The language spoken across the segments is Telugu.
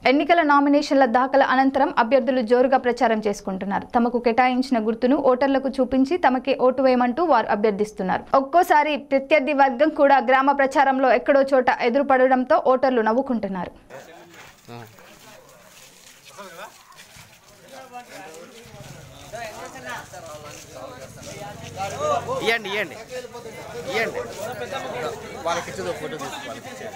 ఎన్నికల నామినేషన్ల దాఖల అనంతరం అభ్యర్థులు జోరుగా ప్రచారం చేసుకుంటున్నారు తమకు కేటాయించిన గుర్తును ఓటర్లకు చూపించి తమకే ఓటు వేయమంటూ వారు అభ్యర్థిస్తున్నారు ఒక్కోసారి ప్రత్యర్థి వర్గం కూడా గ్రామ ప్రచారంలో ఎక్కడో చోట ఎదురుపడడంతో ఓటర్లు నవ్వుకుంటున్నారు ఇవ్వండి ఇవ్వండి ఇవ్వండి వాళ్ళకి ఇచ్చేది ఫోటో తీసుకో వాళ్ళకి ఇచ్చేది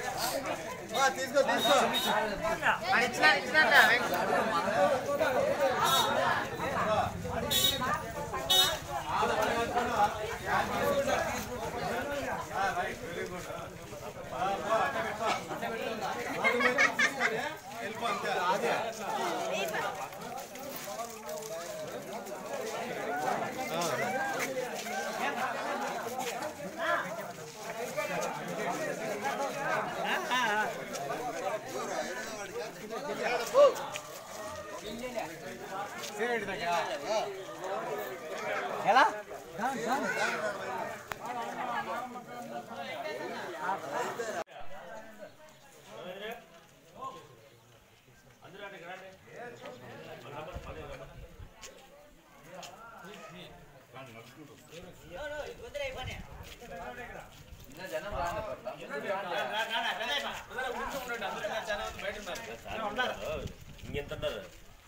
ఎలా ఇంకెంతున్నారు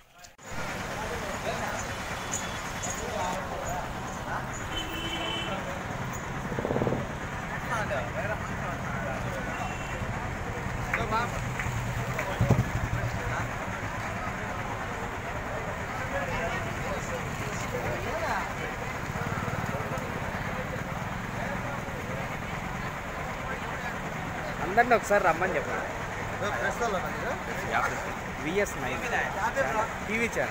అందరిని ఒకసారి రమ్మని చెప్పండి విఎస్ నైన్ టీవీ ఛానల్